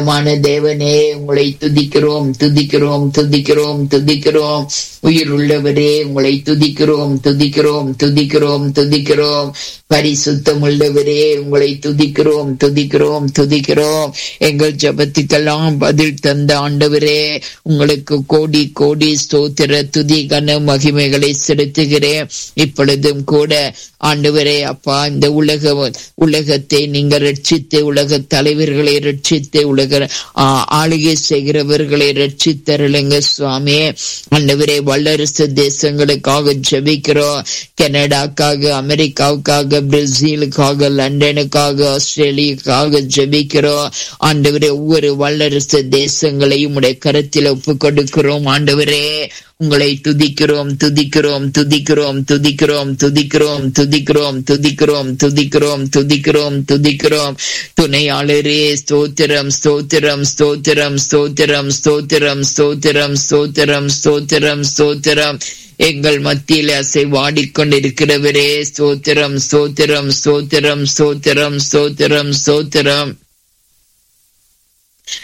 மான தேவனே உங்களை துதிக்கிறோம் துதிக்கிறோம் துதிக்கிறோம் துதிக்கிறோம் உயிர் உள்ளவரே உங்களை துதிக்கிறோம் துதிக்கிறோம் துதிக்கிறோம் துதிக்கிறோம் பரிசுத்தம் உள்ளவரே உங்களை துதிக்கிறோம் துதிக்கிறோம் துதிக்கிறோம் எங்கள் ஜபத்துக்கெல்லாம் பதில் தந்த ஆண்டவரே உங்களுக்கு கோடி கோடி ஸ்தோத்திர துதி கன மகிமைகளை செலுத்துகிறேன் இப்பொழுதும் கூட ஆண்டவரே அப்பா இந்த உலக உலகத்தை நீங்க ரட்சித்து உலக தலைவர்களை ரட்சித்து உலக ஆளுகை செய்கிறவர்களை ரட்சித்தருளுங்க சுவாமி ஆண்டவரே வல்லரசு தேசங்களுக்காக ஜெபிக்கிறோம் கனடாக்காக அமெரிக்காவுக்காக பிரேசிலுக்காக லண்டனுக்காக ஆஸ்திரேலியாக்காக ஜெபிக்கிறோம் ஆண்டவரே ஒவ்வொரு வல்லரசு தேசங்களையும் உடைய கருத்தில் ஒப்பு கொடுக்கிறோம் ஆண்டவரே உங்களை துதிக்கிறோம் துதிக்கிறோம் துதிக்கிறோம் துதிக்கிறோம் துதிக்கிறோம் துதிக்கிறோம் துதிக்கிறோம் துதிக்கிறோம் துதிக்கிறோம் துதிக்கிறோம் துணையாளரே ஸ்தோத்திரம் ஸ்தோத்திரம் ஸ்தோத்திரம் ஸ்தோத்திரம் ஸ்தோத்திரம் ஸ்தோத்திரம் ஸ்தோத்திரம் ஸ்தோத்திரம் ஸ்தோத்திரம் எங்கள் மத்தியில் அசை வாடிக்கொண்டிருக்கிறவரே ஸ்தோத்திரம் ஸ்தோத்திரம் ஸ்தோத்திரம் ஸ்தோத்திரம் ஸ்தோத்திரம் ஸ்தோத்திரம்